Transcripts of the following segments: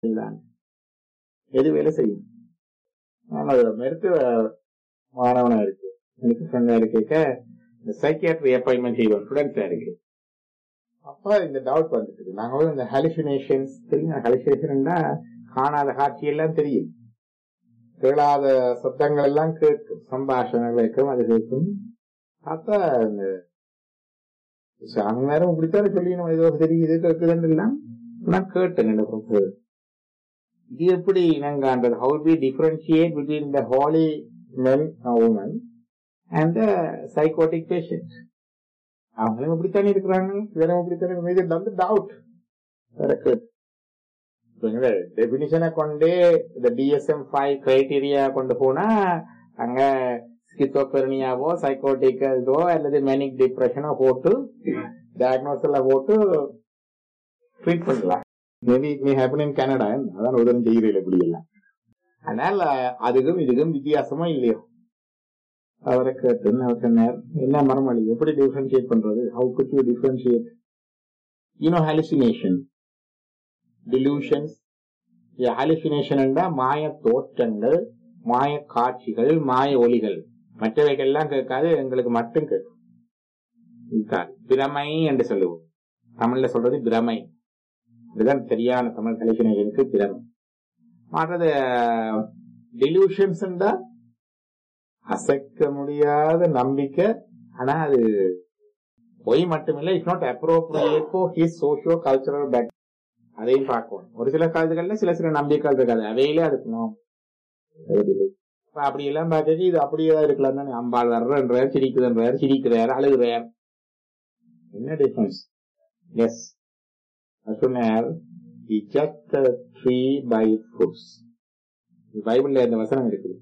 தான் எது வேலை செய்யும் நான் அது மருத்துவ மாணவனா இருக்கு எனக்கு ஃப்ரெண்டா இருக்க இந்த சைக்கியாட்ரி அப்பாயின்மெண்ட் செய்வோம் ஸ்டூடெண்ட்ஸா இருக்கு அப்ப இந்த டவுட் வந்துட்டு நாங்க வந்து இந்த ஹாலிசினேஷன்ஸ் தெரியும் ஹாலிசினேஷன் காணாத காட்சி எல்லாம் தெரியும் கேளாத சத்தங்கள் எல்லாம் கேட்கும் சம்பாஷணங்கள் கேட்கும் அது கேட்கும் அப்ப இந்த அந்த நேரம் இப்படித்தானே சொல்லி நம்ம ஏதோ தெரியுது கேட்குதுன்னு எல்லாம் நான் கேட்டேன் என்ன ப்ரொஃபசர் இது எப்படி இனங்கான்றது how we differentiate between the holy men women and the psychotic patient அவங்களும் இப்படித்தானே இருக்கிறாங்க இவரும் இப்படித்தானே இது வந்து டவுட் டெபினிஷனை கொண்டே இந்த டிஎஸ்எம் ஃபைவ் கிரைடீரியா கொண்டு போனா அங்க ஸ்கிசோபெர்னியாவோ சைக்கோட்டிக் இதோ அல்லது மெனிக் டிப்ரெஷனோ போட்டு டயக்னோஸ்ல போட்டு ட்ரீட் பண்ணலாம் maybe it may happen in Canada அதான் உதவி செய்கிறீர்கள் இப்படி எல்லாம் அதனால அதுக்கும் இதுக்கும் வித்தியாசமா இல்லையோ அவரை கேட்டு அவர் சொன்னார் என்ன மரமளி எப்படி டிஃபரன்ஷியேட் பண்றது how could you differentiate you know hallucination delusions hallucination மாய தோற்றங்கள் மாய காட்சிகள் மாய ஒலிகள் மற்றவைகள் எல்லாம் கேட்காது எங்களுக்கு மட்டும் கேட்கும் இருக்காது பிரமை என்று சொல்லுவோம் தமிழ்ல சொல்றது பிரமை இதுதான் சரியான தமிழ் ஹாலுசினேஷனுக்கு பிரமை மற்றது டெலியூஷன்ஸ் அசைக்க முடியாத நம்பிக்கை ஆனா அது பொய் மட்டுமில்லை it's not appropriate for his socio cultural back அதையும் பார்க்கணும் ஒரு சில காலத்துகள்ல சில சில நம்பிக்கைகள் இருக்காது அவையிலே அதுக்கணும் அப்படி எல்லாம் பார்த்துட்டு இது அப்படியே தான் இருக்கலாம் தானே அம்பாள் வர்றன்றார் சிரிக்குதுன்றார் சிரிக்கிறார் அழுகிறார் என்ன டிஃபரன்ஸ் எஸ் சொன்னார் ஜஸ்ட் ட்ரீ பை ஃபுட்ஸ் பைபிள்ல இந்த வசனம் இருக்குது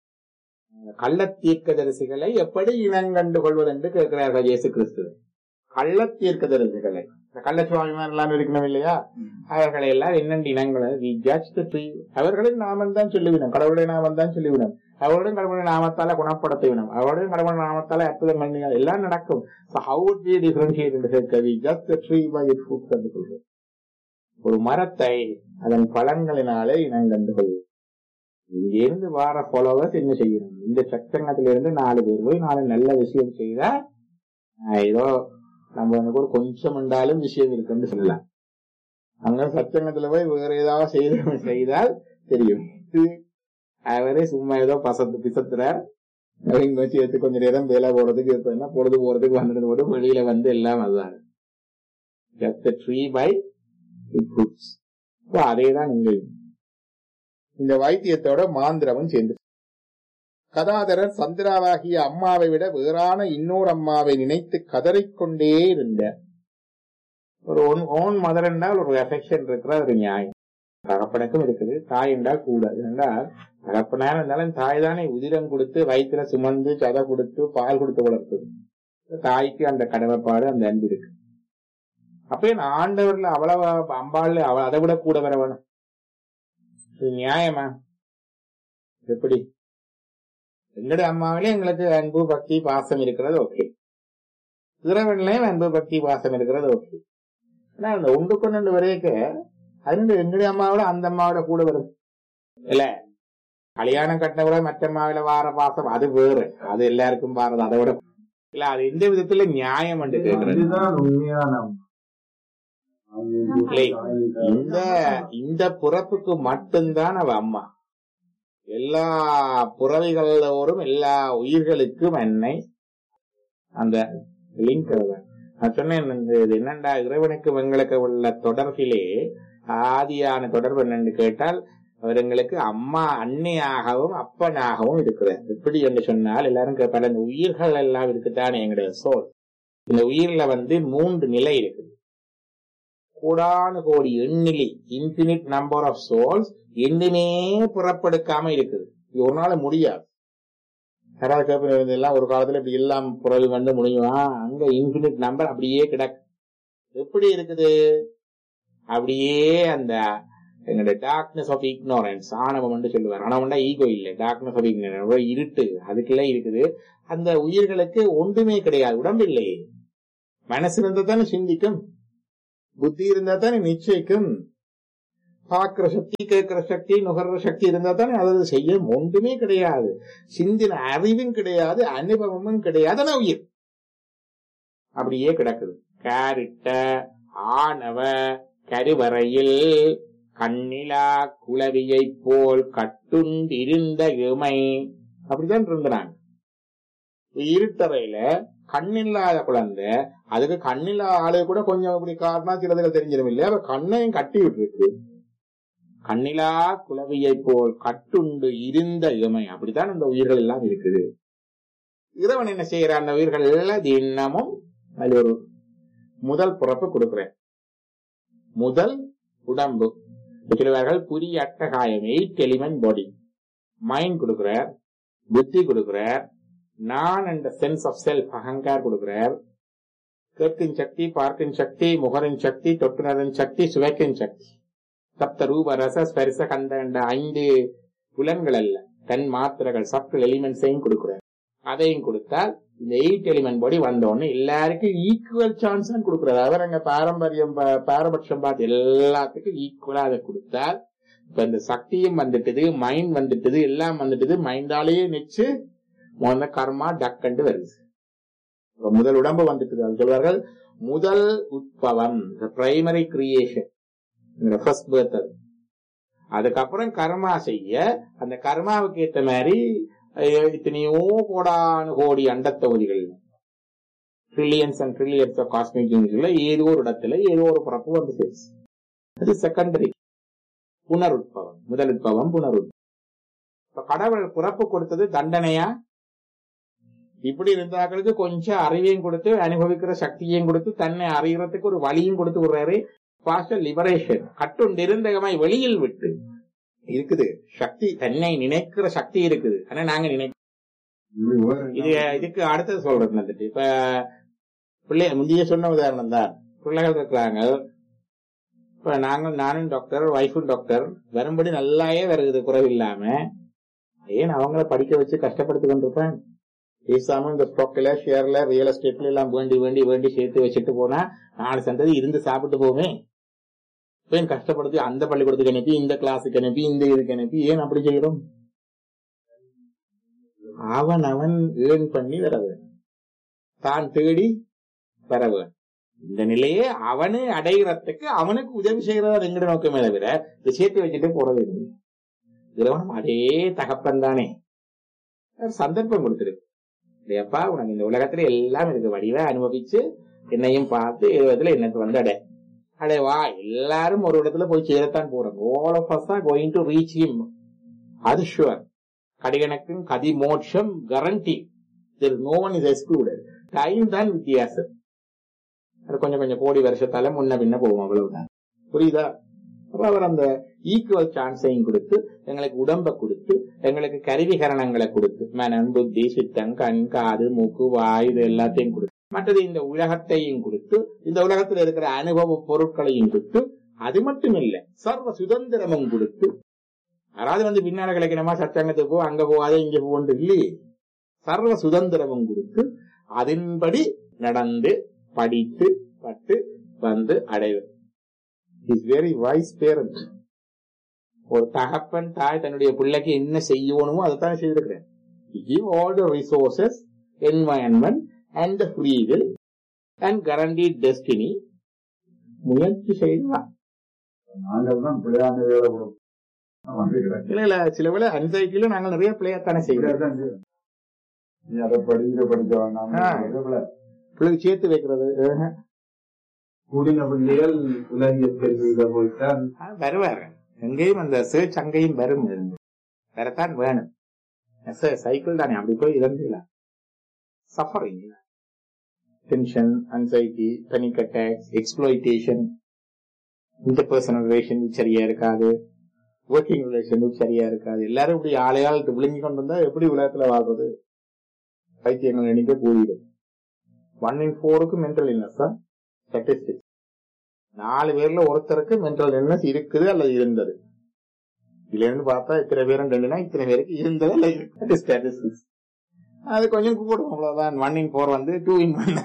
கள்ள தீர்க்கதரிசிகளை எப்படி இனங்கண்டு கொள்வது என்று கேட்கிறார்கள் இயேசு கிறிஸ்து கள்ள தீர்க்கதரிசிகளை கள்ளச்சுவாமிமார் எல்லாம் இருக்கணும் இல்லையா அவர்களை எல்லாம் என்னென்று இனங்களை வி ஜட்ஜ் த ட்ரீ அவர்களின் நாமம் தான் சொல்லிவிடும் கடவுளுடைய நாமம் தான் சொல்லிவிடும் அவருடன் கடவுளுடைய நாமத்தால குணப்படுத்திவிடும் அவருடைய கடவுளுடைய நாமத்தால அற்புதம் பண்ணி எல்லாம் நடக்கும் ஹவு வுட் பி டிஃபரன்ஷியேட் என்று கேட்க we just the tree by it fruits என்று சொல்றோம் ஒரு மரத்தை அதன் பலன்களினாலே இனங்கண்டு கொள்வோம் இங்கிருந்து வார ஃபாலோவர்ஸ் என்ன செய்யணும் இந்த சட்டங்கத்திலிருந்து நாலு பேர் போய் நாலு நல்ல விஷயம் செய்தா ஏதோ நம்ம வந்து கூட கொஞ்சம் இருந்தாலும் விஷயம் இருக்குன்னு சொல்லலாம் அங்க சச்சங்கத்துல போய் வேற ஏதாவது செய்த செய்தால் தெரியும் அவரே சும்மா ஏதோ பசத்து பிசத்துறார் இங்க வச்சு எடுத்து கொஞ்ச நேரம் வேலை போறதுக்கு என்ன பொழுது போறதுக்கு வந்துட்டு போட்டு வெளியில வந்து எல்லாம் அதுதான் ஜஸ்ட் ட்ரீ பை ஃப்ரூட்ஸ் அதே தான் நீங்கள் இந்த வைத்தியத்தோட மாந்திரமும் சேர்ந்து கதாதரர் சந்திராவாகிய அம்மாவை விட வேறான இன்னொரு அம்மாவை நினைத்து கதறிக்கொண்டே இருந்தார் ஒரு ஓன் மதர் என்றால் ஒரு எஃபெக்ஷன் இருக்கிற ஒரு நியாயம் தகப்பனுக்கும் இருக்குது தாய் என்றால் கூட என்றால் தகப்பனா இருந்தாலும் தாய் தானே உதிரம் கொடுத்து வயிற்றுல சுமந்து சதை கொடுத்து பால் கொடுத்து வளர்த்தது தாய்க்கு அந்த கடமைப்பாடு அந்த அன்பு இருக்கு அப்ப ஆண்டவர்ல அவ்வளவு அம்பாள் அதை விட கூட வர வேணும் இது நியாயமா எப்படி எங்களுடைய அம்மாவிலே எங்களுக்கு அன்பு பக்தி பாசம் இருக்கிறது ஓகே இறைவன்லயும் அன்பு பக்தி பாசம் இருக்கிறது ஓகே ஆனா அந்த ஒன்று கொண்டு வரையக்க அது எங்களுடைய அம்மாவோட அந்த அம்மாவோட கூட வரும் இல்ல கல்யாணம் கட்டின கூட மற்ற அம்மாவில வார பாசம் அது வேறு அது எல்லாருக்கும் வாரது அதை விட இல்ல அது எந்த விதத்துல நியாயம் என்று கேட்கிறது இந்த இந்த பிறப்புக்கு மட்டும்தான் அவ அம்மா எல்லா புறவைகளோரும் எல்லா உயிர்களுக்கும் என்னை அந்த லிங்க் நான் சொன்னேன் என்னண்டா இறைவனுக்கு எங்களுக்கு உள்ள தொடர்பிலே ஆதியான தொடர்பு என்னன்னு கேட்டால் அவர் எங்களுக்கு அம்மா அன்னையாகவும் அப்பனாகவும் இருக்கிறார் எப்படி என்று சொன்னால் எல்லாரும் கேட்பாங்க இந்த உயிர்கள் எல்லாம் இருக்குதானே எங்களுடைய சோல் இந்த உயிர்ல வந்து மூன்று நிலை இருக்குது கோடானு கோடி எண்ணிலி இன்பினிட் நம்பர் ஆஃப் சோல்ஸ் எண்ணுமே புறப்படுக்காம இருக்குது இது ஒரு நாள் முடியாது யாராவது கேட்பது எல்லாம் ஒரு காலத்துல இப்படி எல்லாம் புறவி வந்து முடியுமா அங்க இன்பினிட் நம்பர் அப்படியே கிடக்கு எப்படி இருக்குது அப்படியே அந்த எங்களுடைய டார்க்னஸ் ஆஃப் இக்னோரன்ஸ் ஆணவம் என்று சொல்லுவார் ஆணவம்னா ஈகோ இல்லை டார்க்னஸ் ஆஃப் இக்னோரன்ஸ் இருட்டு அதுக்குள்ள இருக்குது அந்த உயிர்களுக்கு ஒன்றுமே கிடையாது உடம்பு இல்லையே மனசு இருந்தா தானே சிந்திக்கும் புத்தி இருந்தா தானே நிச்சயிக்கும் பார்க்கிற சக்தி கேட்கிற சக்தி நுகர்ற சக்தி இருந்தா தானே அதை செய்ய ஒன்றுமே கிடையாது சிந்தின அறிவும் கிடையாது அனுபவமும் கிடையாது ஆனா உயிர் அப்படியே கிடக்குது கேரிட்ட ஆணவ கருவறையில் கண்ணிலா குளவியை போல் கட்டுண்டிருந்த இமை அப்படிதான் இருந்தாங்க இருட்டறையில கண்ணில்லாத குழந்தை அதுக்கு கண்ணில்லாத ஆளு கூட கொஞ்சம் இப்படி காரணா சிலதுகள் தெரிஞ்சிடும் இல்லையா அப்ப கண்ணையும் கட்டி விட்டுருக்கு கண்ணிலா குளவியை போல் கட்டுண்டு இருந்த இமை அப்படித்தான் அந்த உயிர்கள் எல்லாம் இருக்குது இறைவன் என்ன செய்யற அந்த உயிர்கள் எல்லாம் தினமும் அதுல ஒரு முதல் பிறப்பு கொடுக்கிறேன் முதல் உடம்பு சிலவர்கள் புரிய அட்டகாயம் எயிட் எலிமெண்ட் பாடி மைண்ட் கொடுக்கிறார் புத்தி கொடுக்கிறார் நான் என்ற சென்ஸ் ஆஃப் செல்ஃப் அகங்கார் கொடுக்கிறார் கேட்கின் சக்தி பார்க்கின் சக்தி முகரின் சக்தி தொட்டுணரின் சக்தி சுவைக்கின் சக்தி சப்த ரூப ரச ஸ்பரிச கந்த என்ற ஐந்து புலன்கள் அல்ல தன் மாத்திரைகள் சப்டல் எலிமெண்ட்ஸையும் கொடுக்கிறார் அதையும் கொடுத்தால் இந்த எயிட் எலிமெண்ட் படி வந்தோடனே எல்லாருக்கும் ஈக்குவல் சான்ஸ் தான் கொடுக்கிறார் அவர் அங்க பாரம்பரியம் பா- பாரபட்சம் பார்த்து எல்லாத்துக்கும் ஈக்குவலா அதை கொடுத்தால் இப்ப இந்த சக்தியும் வந்துட்டுது மைண்ட் வந்துட்டுது எல்லாம் வந்துட்டுது மைண்டாலேயே நிச்சு முதல்ல கர்மா டக்கண்டு வருது இப்ப முதல் உடம்பு வந்துட்டுது அது சொல்வார்கள் முதல் உட்பவம் பிரைமரி கிரியேஷன் ஃபர்ஸ்ட் பேர்த் அது அதுக்கப்புறம் கர்மா செய்ய அந்த கர்மாவுக்கு ஏத்த மாதிரி அஹ், இத்தனையோ கோடானு கோடி அண்டத்தொகுதிகள் trillions and trillions of cosmic யூனிட்ல ஏதோ ஒரு இடத்துல ஏதோ ஒரு பிறப்பு வந்து சேர்ச்சு அது செகண்டரி புனருட்பவம் முதல் உட்பவம் புனருட்பவம் இப்ப கடவுள் பிறப்பு கொடுத்தது தண்டனையா இப்படி இருந்தாக்களுக்கு கொஞ்சம் அறிவையும் கொடுத்து அனுபவிக்கிற சக்தியையும் கொடுத்து தன்னை அறியறதுக்கு ஒரு வழியும் கொடுத்து விடுறாரு பாஸ்டர் லிபரேஷன் கட்டுண்டிருந்தகமாய் வெளியில் விட்டு இருக்குது சக்தி தன்னை நினைக்கிற சக்தி இருக்குது ஆனா நாங்க நினை இது இதுக்கு அடுத்தது சொல்றது வந்துட்டு இப்ப பிள்ளை முந்தைய சொன்ன உதாரணம் தான் பிள்ளைகள் இருக்கிறாங்க இப்ப நாங்கள் நானும் டாக்டர் ஒய்ஃபும் டாக்டர் வரும்படி நல்லாயே வருது குறைவு இல்லாம ஏன் அவங்கள படிக்க வச்சு கஷ்டப்படுத்தி கொண்டிருப்பேன் பேசாம இந்த ஸ்டாக்ல ஷேர்ல ரியல் எஸ்டேட்ல எல்லாம் வேண்டி வேண்டி வேண்டி சேர்த்து வச்சுட்டு போனா நாலு சந்ததி இருந்து சாப்பிட்டு போவேன் ஏன் கஷ்டப்படுத்தி அந்த பள்ளிக்கூடத்துக்கு அனுப்பி இந்த கிளாஸுக்கு அனுப்பி இந்த இதுக்கு அனுப்பி ஏன் அப்படி செய்யறோம் அவன் அவன் ஏர்ன் பண்ணி வர வேணும் தான் தேடி வர வேணும் இந்த நிலையே அவனு அடைகிறதுக்கு அவனுக்கு உதவி செய்யறதா எங்கட நோக்கமே தவிர இதை சேர்த்து வச்சுட்டு போறது இல்லை இறைவனும் அதே தகப்பன் தானே சந்தர்ப்பம் கொடுத்திருக்கு இல்லையாப்பா உனக்கு இந்த உலகத்துல எல்லாம் இருக்கு வடிவ அனுபவிச்சு என்னையும் பார்த்து இருபதுல என்னத்து வந்து அடை அடே வா எல்லாரும் ஒரு இடத்துல போய் சேரத்தான் போறோம் all of us are going to reach him அது ஷுவர் கடிகணக்கும் கதி மோட்சம் கரண்டி no one is excluded time தான் வித்தியாசம் அது கொஞ்சம் கொஞ்சம் கோடி வருஷத்தால முன்ன பின்ன போவோம் அவ்வளவுதான் புரியுதா அப்ப அவர் அந்த ஈக்குவல் சான்ஸையும் கொடுத்து எங்களுக்கு உடம்ப கொடுத்து எங்களுக்கு கருவிகரணங்களை கொடுத்து மனம் புத்தி சித்தம் கண் காது மூக்கு வாய் இது எல்லாத்தையும் கொடுத்து மற்றது இந்த உலகத்தையும் கொடுத்து இந்த உலகத்தில் இருக்கிற அனுபவ பொருட்களையும் கொடுத்து அது மட்டும் இல்ல சர்வ சுதந்திரமும் கொடுத்து யாராவது வந்து பின்னால கிடைக்கணுமா சச்சங்கத்துக்கு போ அங்க போகாத இங்க போன்று இல்லையே சர்வ சுதந்திரமும் கொடுத்து அதன்படி நடந்து படித்து பட்டு வந்து அடைவது இஸ் வெரி வைஸ் பேரண்ட் ஒரு தகப்பன் தாய் தன்னுடைய பிள்ளைக்கு என்ன செய்யணுமோ அதைத்தான் செய்திருக்கிறேன் give all the resources environment and the free will and கரண்டி டெஸ்டினி முயற்சி செய்யலாம் நாங்கள் தான் பிள்ளையான வேலை கொடுப்போம் வந்துக்கிறேன் இல்ல இல்ல சில வேளை அன்சைட்டில நாங்க நிறைய பிள்ளையத்தானே செய்யறோம் நீ அதை படிக்க படிக்க வேண்டாம் ஆ. இதுல பிள்ளைக்கு சேர்த்து வைக்கிறது ஆஹ். கூடின பிள்ளைகள் உலகியல் கல்வியில போய்த்தான் ஆ, வருவாரு எங்கேயும் அந்த சர்ச் அங்கேயும் வரும் வரத்தான் வேணும் சைக்கிள் தானே அப்படி போய் இறந்துக்கலாம் suffering tension anxiety panic attacks exploitation interpersonal relation சரியா இருக்காது ஒர்க்கிங் ரிலேஷன் சரியா இருக்காது எல்லாரும் இப்படி ஆளையால் விழுங்கி கொண்டு வந்தா எப்படி உலகத்துல வாழ்றது பைத்தியங்கள் எண்ணிக்கை கூடிடும் ஒன் இன் ஃபோருக்கு மென்டல் இல்னஸ் தான் ஸ்டாட்டிஸ்டிக்ஸ் நாலு பேர்ல ஒருத்தருக்கு மென்டல் இல்னஸ் இருக்குது அல்லது இருந்தது இதுல இருந்து பார்த்தா இத்தனை பேரும் ரெண்டுனா இத்தனை பேருக்கு இருந்தது அல்லது இருக்கு ஸ்டாட்டிஸ்டிக்ஸ் அது கொஞ்சம் கூடும் அவ்வளவுதான் ஒன் இன் ஃபோர் வந்து two in one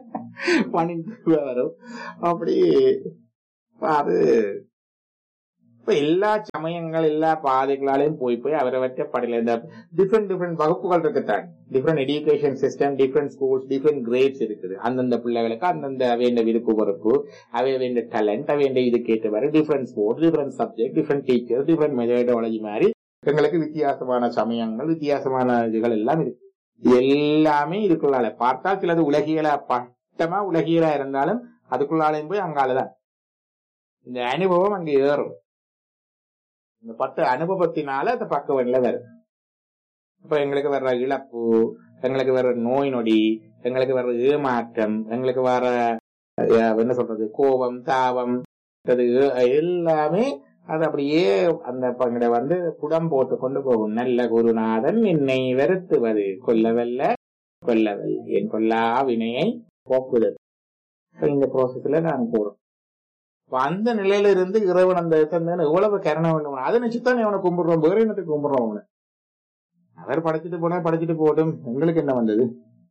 one in two வரும் அப்படி அது இப்ப எல்லா சமயங்கள் எல்லா பாதைகளாலையும் போய் போய் அவரவற்ற படையில இந்த டிஃப்ரெண்ட் டிஃப்ரெண்ட் வகுப்புகள் இருக்குத்தான் different education system different schools different grades இருக்குது அந்தந்த பிள்ளைகளுக்கு அந்தந்த வேண்ட விருப்பு பொறுப்பு அவை வேண்ட டேலண்ட் அவைண்ட இதுக்கு ஏற்றவாறு different sports different subject different teacher different methodology மாதிரி எங்களுக்கு வித்தியாசமான சமயங்கள் வித்தியாசமான இதுகள் எல்லாம் இருக்கு இது எல்லாமே இதுக்குள்ளால பார்த்தால் சிலது உலகியல பட்டமா உலகியலா இருந்தாலும் அதுக்குள்ளாலையும் போய் அங்காலதான் இந்த அனுபவம் அங்க ஏறும் இந்த பத்து அனுபவத்தினால அந்த பக்கவன்ல வரும் இப்ப எங்களுக்கு வர்ற இழப்பு எங்களுக்கு வர்ற நோய் நொடி எங்களுக்கு வர்ற ஏமாற்றம் எங்களுக்கு வர அஹ், என்ன சொல்றது கோபம் தாபம் அது எல்லாமே அது அப்படியே அந்த பங்கட வந்து புடம் போட்டு கொண்டு போகும் நல்ல குருநாதன் என்னை வெறுத்துவது கொல்லவல்ல கொல்லவல் என் கொல்லா வினையை போக்குதல் இப்ப இந்த ப்ரோசஸ்ல நான் போறோம் இப்ப அந்த நிலையில இருந்து இறைவன் அந்த தந்தேன் எவ்வளவு கருணை வேண்டும் அதை நினைச்சுதான் அவனை கும்பிடுறோம் வேற என்னத்துக்கு கும்பிடுறோம் அவனை அவர் படைச்சிட்டு போனா படைச்சிட்டு போகட்டும் எங்களுக்கு என்ன வந்தது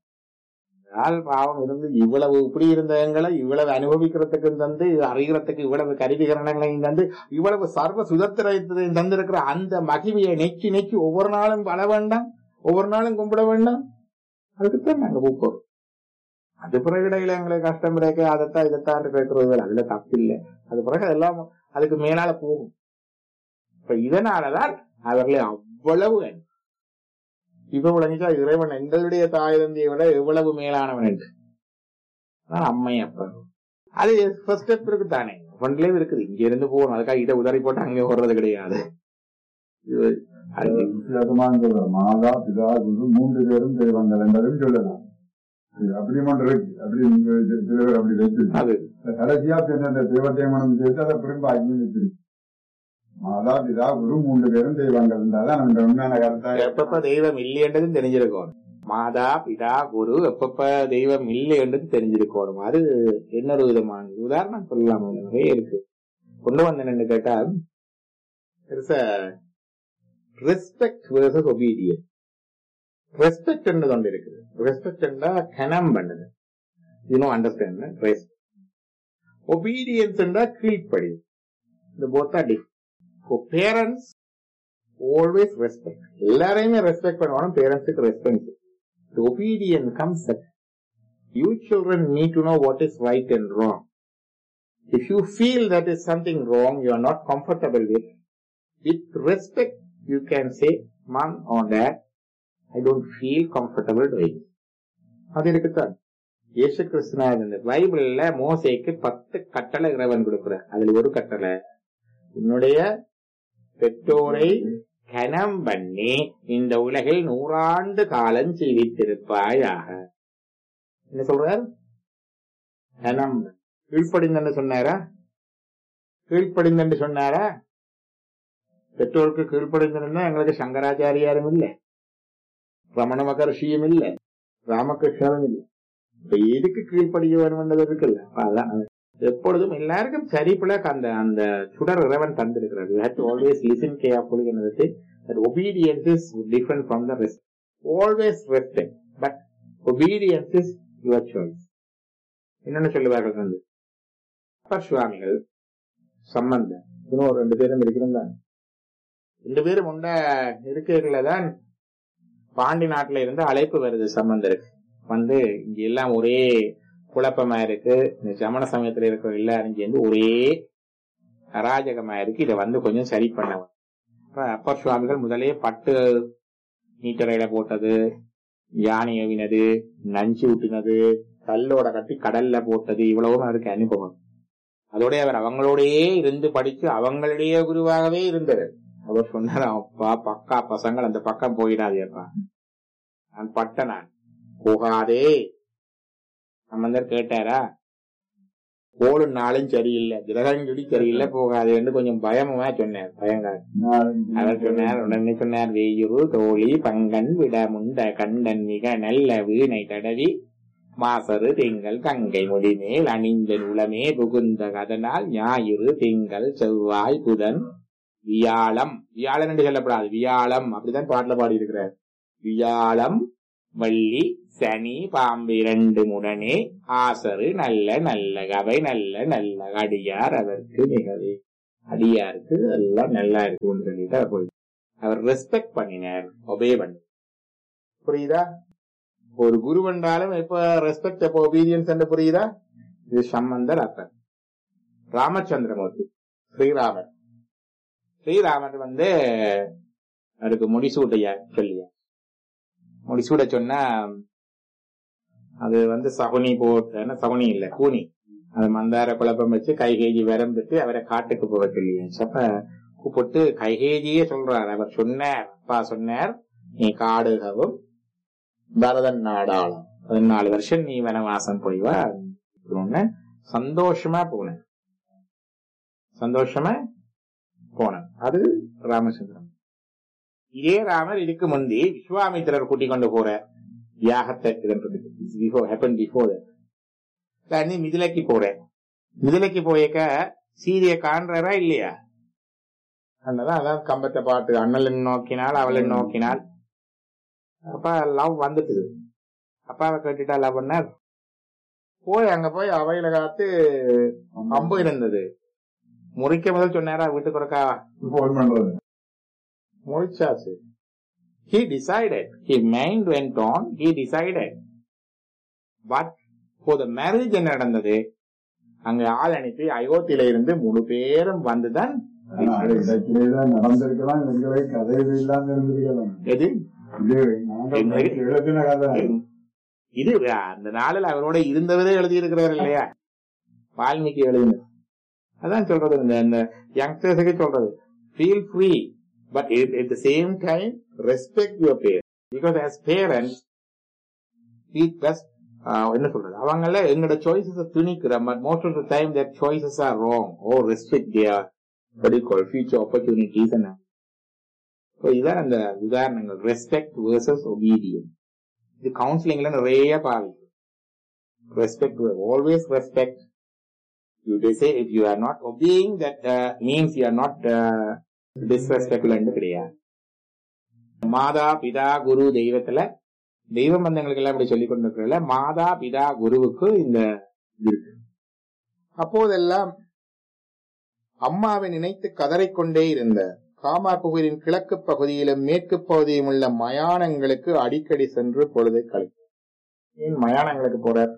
ஆள் பாவம் இருந்து இவ்வளவு இப்படி இருந்த எங்களை இவ்வளவு அனுபவிக்கிறதுக்கு தந்து அறிகிறதுக்கு இவ்வளவு கருவிகரணங்களையும் தந்து இவ்வளவு சர்வ சுதந்திரத்தையும் தந்திருக்கிற அந்த மகிமையை நெக்கி நெக்கி ஒவ்வொரு நாளும் பல வேண்டாம் ஒவ்வொரு நாளும் கும்பிட வேண்டாம் அதுக்குத்தான் நாங்க கூப்பிடுறோம் அது பிறகு இடையில எங்களுக்கு கஷ்டம் கிடைக்க அதைத்தான் இதைத்தான் கேட்கறது வேலை. அதுல தப்பு இல்லை அது பிறகு எல்லாம் அதுக்கு மேலால போகும் இப்ப இதனாலதான் அவர்களை அவ்வளவு அன்பு. இப்ப விளங்கிச்சா இறைவன் எங்களுடைய தாய் தந்தையை விட எவ்வளவு மேலானவன் என்று அதான் அம்மை அப்பா அது ஃபர்ஸ்ட் ஸ்டெப் இருக்கு தானே ஒன்லயே இருக்குது இங்க இருந்து போகணும் அதுக்காக இதை உதறி போட்டு அங்கே ஓடுறது கிடையாது இது அது வித்தியாசமான சொல்றோம் மாதா பிதா குரு மூன்று பேரும் தெய்வங்கள் என்பதும் சொல்லலாம் இது அப்படி ஒன்று இருக்கு அப்படி இங்க இது- சில பேர் அப்படி வச்சு அது கடைசியா பின்ன அந்த தெய்வத்தை மனம் சேர்த்து அதை திரும்ப அங்கே வச்சிருக்கு மாதா பிதா குரு மூன்று பேரும் தெய்வங்கள் தான் நம்ம உண்மையான கருத்தா எப்பப்ப தெய்வம் இல்லைன்றதும் தெரிஞ்சிருக்கணும் மாதா பிதா குரு எப்பப்ப தெய்வம் இல்லைன்றது தெரிஞ்சிருக்கணும் அது இன்னொரு விதமான உதாரணம் சொல்லலாம் அதுல நிறைய இருக்கு கொண்டு வந்தேன்னு கேட்டால் ரெஸ்பெக்ட் வேர்சஸ் ஒபீடியன் ரெஸ்பெக்ட் கொண்டு இருக்குது ரெஸ்பெக்ட் கனம் பண்ணுது you know understand rest obedience கீழ்ப்படி இந்த போத்தா டிஃப் பேரண்ட்ஸ் ஆல்வேஸ் ரெஸ்பெக்ட் எல்லாரையுமே ரெஸ்பெக்ட் பண்ணணும் பேரண்ட்ஸுக்கு respect obedience comes you children need to know what is right and wrong if you feel that is something wrong you are not comfortable with with respect you can say mum and dad I don't feel comfortable doing அது இருக்குத்தான் இயேசு கிறிஸ்துனார் இந்த பைபிள்ல மோசேக்கு பத்து கட்டளை இறைவன் கொடுக்கிறார் அதுல ஒரு கட்டளை உன்னுடைய பெற்றோரை கனம் பண்ணி இந்த உலகில் நூறாண்டு காலம் ஜீவித்திருப்பாயாக என்ன சொல்றார் கனம் கீழ்ப்படிந்தன்னு சொன்னாரா கீழ்ப்படிந்தன்னு சொன்னாரா பெற்றோருக்கு கீழ்ப்படிந்தா எங்களுக்கு சங்கராச்சாரியாரும் இல்ல ரமண மகர்ஷியும் இல்ல ராமகிருஷ்ணரும் இல்ல இப்ப எதுக்கு கீழ்ப்படிய வேணும்ன்றது இருக்குல்ல அப்ப அதான் அது. எப்பொழுதும் எல்லாருக்கும் சரிப்புல அந்த அந்த சுடர் இறைவன் தந்திருக்கிறார் you have to always listen carefully என்னது that obedience is different from the rest always respect but obedience is your choice என்னன்னு சொல்லுவார்கள் வந்து அப்பர் சுவாமிகள் சம்பந்தம் இன்னும் ஒரு ரெண்டு பேரும் இருக்கிறதா ரெண்டு பேரும் உண்ட இருக்கைகள்ல தான் பாண்டி நாட்டுல இருந்து அழைப்பு வருது சம்பந்தருக்கு வந்து இங்க எல்லாம் ஒரே குழப்பமா இருக்கு இந்த சமண சமயத்துல இருக்கிற எல்லாரும் சேர்ந்து ஒரே அராஜகமா இருக்கு இதை வந்து கொஞ்சம் சரி பண்ணவன் அப்ப அப்பர் சுவாமிகள் முதலே பட்டு நீட்டரையில போட்டது யானை ஏவினது நஞ்சு ஊட்டினது கல்லோட கட்டி கடல்ல போட்டது இவ்வளவும் அவருக்கு அனுபவம் அதோட அவர் அவங்களோடயே இருந்து படிச்சு அவங்களுடைய குருவாகவே இருந்தது அவர் சொன்னார் அப்பா பக்கா பசங்கள் அந்த பக்கம் போயிடாதேப்பா நான் பட்ட நான் போகாதே சம்பந்தர் கேட்டாரா கோளும் நாளும் சரியில்லை கிரகஞ்சொடி சரியில்லை போகாதேன்னு கொஞ்சம் பயமுமா சொன்னார் பயங்கர அவர் சொன்னார் உடனே சொன்னார் வேயுரு தோழி பங்கன் விட முண்ட கண்டன் மிக நல்ல வீணை தடவி மாசரு திங்கள் கங்கை முடிமேல் அணிந்த உளமே புகுந்த கதனால் ஞாயிறு திங்கள் செவ்வாய் புதன் வியாழம் வியாழன் என்று சொல்லப்படாது வியாழம் அப்படிதான் பாட்டுல பாடி இருக்கிறார் வியாழம் வள்ளி சனி பாம்பு இரண்டு உடனே ஆசரு நல்ல நல்ல அவை நல்ல நல்ல அடியார் அதற்கு மிகவே அடியா இருக்கு எல்லாம் நல்லா இருக்குன்னு சொல்லிட்டு அவர் போய் அவர் ரெஸ்பெக்ட் பண்ணினார் ஒபே பண்ணி புரியுதா ஒரு குரு என்றாலும் இப்ப ரெஸ்பெக்ட் எப்ப ஒபீடியன்ஸ் என்று புரியுதா இது சம்பந்தர் அப்பர் ராமச்சந்திரமூர்த்தி ஸ்ரீராமர் ஸ்ரீராமர் வந்து அதுக்கு முடிசூட்டையா சொல்லியா முடிசூட சொன்னா அது வந்து சகுனி போட்டு சகுனி இல்ல கூனி அது மந்தார குழப்பம் வச்சு கைகேஜி விரம்பிட்டு அவரை காட்டுக்கு போக சொல்லியாச்சு அப்ப கூப்பிட்டு கைகேஜியே சொல்றார் அவர் சொன்னார் அப்பா சொன்னார் நீ காடுகவும் பரதன் நாடாளும் பதினாலு வருஷம் நீ வனவாசம் போய் வா அப்படின்னு சந்தோஷமா போனேன் சந்தோஷமா போனேன் அது ராமச்சந்திரன் இதே ராமர் இதுக்கு முந்தி விஸ்வாமித்திரர் கூட்டிக் கொண்டு போற யாகத்தை ஹேப்பன் பிஃபோர் நீ மிதிலைக்கு போறேன் மிதிலைக்கு போயக்க சீரிய காண்றாரா இல்லையா அண்ணதான் அதான் கம்பத்தை பாட்டு அண்ணன் நோக்கினால் அவளை நோக்கினால் அப்ப லவ் வந்துட்டுது அப்பாவை கேட்டுட்டா லவ் பண்ணார் போய் அங்க போய் அவையில காத்து அம்பு இருந்தது முறிக்க முதல் சொன்னாரா வீட்டுக்கு ஒருக்கா போன் பண்றது முறிச்சாச்சு he decided his mind went on he decided but for the marriage என்ன நடந்தது அங்க ஆள் அனுப்பி அயோத்தியில இருந்து மூணு பேரும் வந்துதான் ஆனா, அது இலக்கிலேதான் நடந்திருக்கலாம் எங்களை கதையில இல்லாம இருந்திருக்கலாம் எது இது நாங்க எழுதின கதை இது அந்த நாளில் அவரோட இருந்தவரே எழுதி இருக்கிறார் இல்லையா வால்மீகி எழுதின அதான் சொல்றது இந்த இந்த யங்ஸ்டர்ஸுக்கு சொல்றது feel free but at the same time respect your பேர் because as parents we best ஆஹ் என்ன சொல்றது அவங்கள எங்களோட சாய்ஸஸ் திணிக்கிறோம் but most of the time that choices are wrong oh respect their படிக்கோள் ஃபியூச்சர் ஆப்பர்ச்சுனிட்டிஸ் என்ன இதான் அந்த உதாரணங்கள் ரெஸ்பெக்ட் வேர்சஸ் ஒபீடியன் இது கவுன்சிலிங்ல நிறைய பாவிக்கும் respect always respect you say if you are not obeying that means you are not டிஸ்ரெஸ்பெக்ட்ல கிடையாது மாதா பிதா குரு தெய்வத்துல தெய்வ பந்தங்களுக்கு எல்லாம் இப்படி சொல்லிக் கொண்டிருக்கிறதுல மாதா பிதா குருவுக்கு இந்த இது இருக்கு அப்போதெல்லாம் அம்மாவை நினைத்து கதறிக்கொண்டே இருந்த காமாபுகரின் கிழக்கு பகுதியிலும் மேற்கு பகுதியிலும் உள்ள மயானங்களுக்கு அடிக்கடி சென்று பொழுதை கழித்தார் ஏன் மயானங்களுக்கு போறார்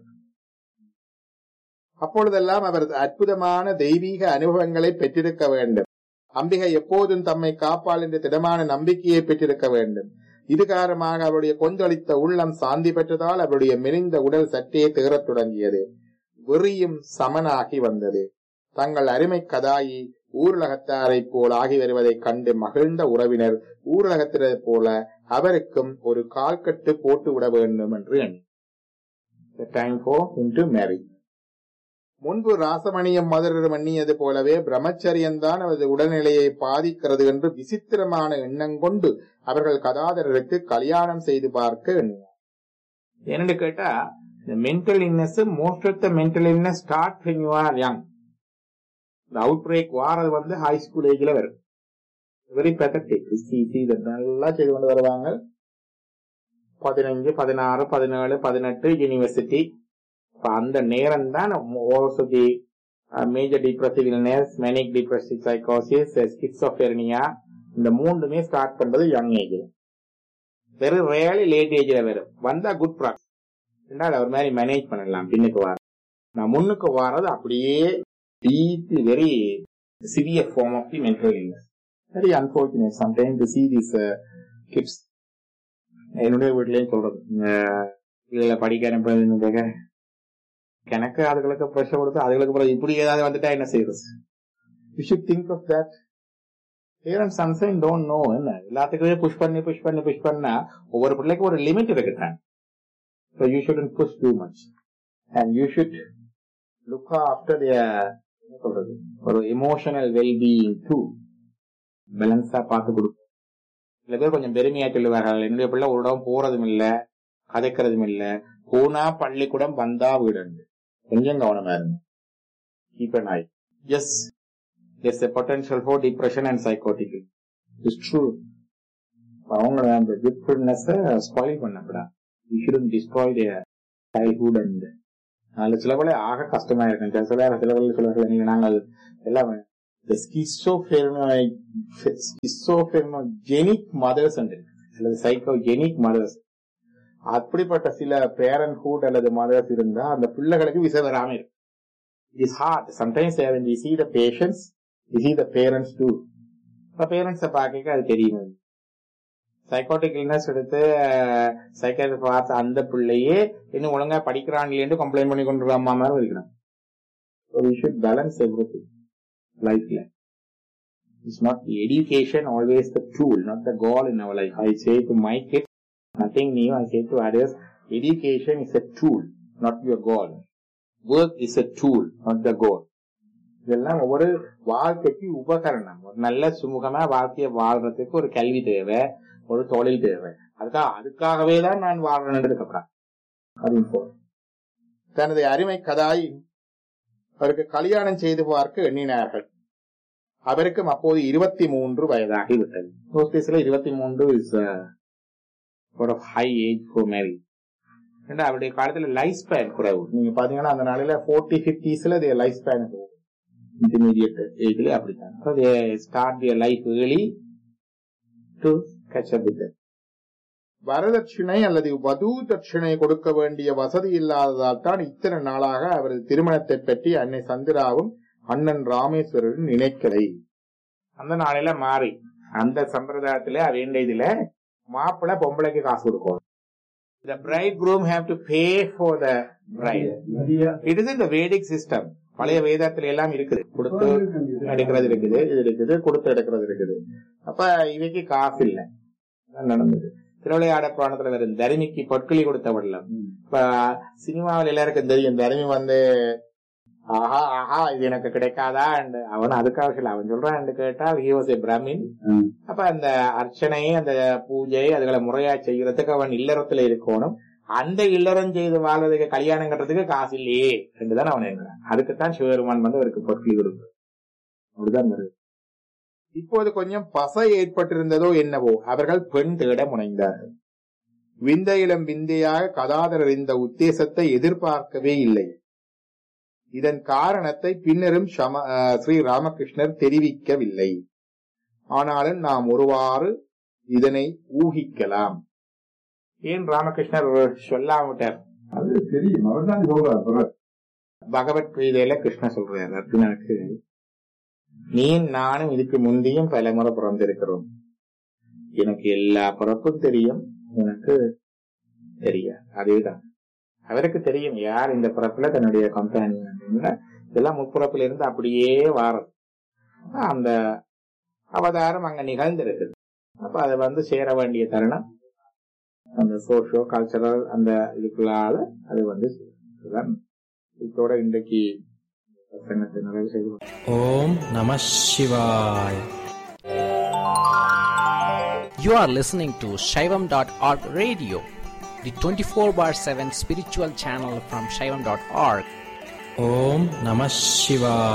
அப்பொழுதெல்லாம் அவர் அற்புதமான தெய்வீக அனுபவங்களை பெற்றிருக்க வேண்டும் அம்பிகை எப்போதும் தம்மை காப்பாள் என்ற திடமான நம்பிக்கையை பெற்றிருக்க வேண்டும் இது காரணமாக அவருடைய கொந்தளித்த உள்ளம் சாந்தி பெற்றதால் அவருடைய மெலிந்த உடல் சற்றே தேறத் தொடங்கியது வெறியும் சமனாகி வந்தது தங்கள் அருமை கதாயி ஊரலகத்தாரைப் போல் ஆகி வருவதைக் கண்டு மகிழ்ந்த உறவினர் ஊரலகத்தினரைப் போல அவருக்கும் ஒரு கால்கட்டு போட்டு விட வேண்டும் என்று எண்ணி time for him to marry முன்பு ராசமணியம் மதுரரும் எண்ணியது போலவே பிரம்மச்சரியம்தான் அவரது உடல்நிலையை பாதிக்கிறது என்று விசித்திரமான எண்ணம் கொண்டு அவர்கள் கதாதரருக்கு கல்யாணம் செய்து பார்க்க எண்ணினார் என்னன்னு கேட்டா இந்த mental illness most of the mental illness start when you are young இந்த அவுட் பிரேக் வாரது வந்து ஹை ஸ்கூல் ஏஜ்ல வரும் வெரி பெத்தட்டிக் நல்லா செய்து கொண்டு வருவாங்க பதினஞ்சு பதினாறு பதினேழு பதினெட்டு யூனிவர்சிட்டி அந்த நேரம் தான் the major depressive illness manic depressive சைக்கோசிஸ் ஸ்கிட்ஸோபெர்னியா இந்த மூணுமே ஸ்டார்ட் பண்றது யங் ஏஜ்ல வெறும் ரேலி லேட் ஏஜ்ல வரும் வந்தா குட் ப்ராக்ஸ் ரெண்டாவது அவர் மாதிரி மேனேஜ் பண்ணலாம் பின்னுக்கு வர நான் முன்னுக்கு வாரது அப்படியே deeply very severe form of the mental illness. Very unfortunate sometimes to see these uh, kids. என்னுடைய வீட்லயும் சொல்றது அஹ் இதுல படிக்க அனுப்புறது எனக்கு அதுகளுக்கு ப்ரெஷர் கொடுத்து அதுகளுக்கு அப்புறம் இப்படி ஏதாவது வந்துட்டா என்ன செய்யறது you should think of that parents sunshine don't know என்ன எல்லாத்துக்குமே புஷ் பண்ணி புஷ் பண்ணி புஷ் பண்ணா ஒவ்வொரு பிள்ளைக்கும் ஒரு லிமிட் இருக்குதான் so you should push too much and you should look after என்ன சொல்றது ஒரு எமோஷனல் வெல்பீயிங் டூ பேலன்ஸா பார்த்து கொடுக்கும் சில பேர் கொஞ்சம் பெருமையா சொல்லுவார்கள் என்னுடைய பிள்ளை ஒரு இடம் போறதும் இல்ல கதைக்கிறதும் இல்ல போனா பள்ளிக்கூடம் வந்தா வீடு கொஞ்சம் கவனமா இருங்க keep an eye is is a potential for depression and psychotic is true அவங்க அந்த குட்ஃபுல்னஸ் ஸ்பாயில் பண்ணக்கூடாது you shouldn't destroy their childhood and அதுல சில பேர் ஆக கஷ்டமா இருக்கும் சில சில சில பேர் சொல்லுவார்கள் நீங்க நாங்கள் எல்லாம் the schizophrenia schizophrenic mothers என்று இருக்கு. அல்லது சைக்கோஜெனிக் மதர்ஸ் அப்படிப்பட்ட சில பேரண்ட்ஹுட் அல்லது மதர்ஸ் இருந்தா அந்த பிள்ளைகளுக்கு விசை வராம இருக்கு it is hard sometimes when we see the patients we see the parents too இப்ப பேரண்ட்ஸை பார்க்க அது தெரியும் சைக்காட்டிக் இல்னஸ் எடுத்து சைக்காட்ரி பார்த்து அந்த பிள்ளையே இன்னும் ஒழுங்கா படிக்கிறான் இல்லைன்னு கம்ப்ளைண்ட் பண்ணி கொண்டு அம்மா மாதிரி இருக்கிறான் So we should balance everything life It's not the education always the tool, not the goal in our life. I say to my kids, nothing new. I say to others, education is a tool, not your goal. Work is a tool, not the goal. இதெல்லாம் ஒவ்வொரு வாழ்க்கைக்கு உபகரணம் ஒரு நல்ல சுமூகமா வாழ்க்கையை வாழ்றதுக்கு ஒரு கல்வி தேவை ஒரு தொழில் தேவை அதுக்காக அதுக்காகவே தான் நான் வாழ்றேன்றதுக்கு அப்புறம் தனது அருமை கதாய் அவருக்கு கல்யாணம் செய்து பார்க்க எண்ணினார்கள் அவருக்கும் அப்போது இருபத்தி மூன்று வயதாகி விட்டது நோட்டீஸ்ல இருபத்தி மூன்று இஸ் ஒரு ஹை ஏஜ் ஃபார் மேரி அவருடைய காலத்துல லைஃப் ஸ்பேன் குறைவு நீங்க பாத்தீங்கன்னா அந்த நாளையில போர்ட்டி பிப்டிஸ்ல லைஃப் ஸ்பேன் இன்டர்மீடியட் ஏஜ்ல அப்படித்தான் start their life early to catch up with வரதட்சிணை அல்லது வது தட்சிணை கொடுக்க வேண்டிய வசதி இல்லாததால் தான் இத்தனை நாளாக அவரது திருமணத்தை பற்றி அன்னை சந்திராவும் அண்ணன் ராமேஸ்வரரும் நினைக்கலை அந்த நாளையில மாறி அந்த சம்பிரதாயத்துல வேண்டிய இதுல மாப்பிள்ளை பொம்பளைக்கு காசு கொடுக்கும் The bridegroom have to pay for the bride. It is in the Vedic system. பழைய வேதத்துல எல்லாம் இருக்குது கொடுத்து எடுக்கிறது இருக்குது இது இருக்குது கொடுத்து எடுக்கிறது இருக்குது அப்ப இவைக்கு காசு இல்ல நடந்தது திருவிளையாட புராணத்துல வரும் தருமிக்கு பொற்களி கொடுத்த வள்ளம் இப்ப சினிமாவில் எல்லாருக்கும் தெரியும் தருமி வந்து ஆஹா ஆஹா இது எனக்கு கிடைக்காதா அவன் அதுக்காக சொல்ல அவன் சொல்றான் கேட்டா ஹி வாஸ் ஏ பிராமின் அப்ப அந்த அர்ச்சனை அந்த பூஜை அதுகளை முறையா செய்யறதுக்கு அவன் இல்லறத்துல இருக்கணும் அந்த இல்லறம் செய்து வாழ்றதுக்கு கல்யாணம் கட்டுறதுக்கு காசு இல்லையே என்றுதான் அவன் எண்ணுறான் அதுக்குத்தான் சிவபெருமான் வந்து அவருக்கு பொற்களி கொடுக்கு அப்படிதான் வருது இப்போது கொஞ்சம் பசை ஏற்பட்டிருந்ததோ என்னவோ அவர்கள் பெண் தேட முனைந்தார்கள் விந்தையிலும் விந்தையாக கதாதரர் இந்த உத்தேசத்தை எதிர்பார்க்கவே இல்லை இதன் காரணத்தை பின்னரும் ஸ்ரீ ராமகிருஷ்ணர் தெரிவிக்கவில்லை ஆனாலும் நாம் ஒருவாறு இதனை ஊகிக்கலாம் ஏன் ராமகிருஷ்ணர் சொல்லாமட்டார் அது தெரியும் அவர் தான் சொல்றார் பகவத்கீதையில கிருஷ்ண சொல்றாரு அர்ஜுனனுக்கு நீ நானும் இதுக்கு முந்தையும் பல முறை பிறந்திருக்கிறோம் எனக்கு எல்லா பிறப்பும் தெரியும் உனக்கு தெரியாது அதேதான் அவருக்கு தெரியும் யார் இந்த பிறப்புல தன்னுடைய கம்பெனியன் இதெல்லாம் முற்பிறப்புல இருந்து அப்படியே வாரம் அந்த அவதாரம் அங்க நிகழ்ந்திருக்குது அப்ப அதை வந்து சேர வேண்டிய தருணம் அந்த சோஷியோ கல்ச்சரல் அந்த இதுக்குள்ளால அது வந்து இதோட இன்றைக்கு பிரசங்கத்தை நிறைவு செய்து ஓம் நம சிவாய் You are listening to Shaivam.org radio, the 24 bar 7 spiritual channel from Shaivam.org. Om Namah Shivaya.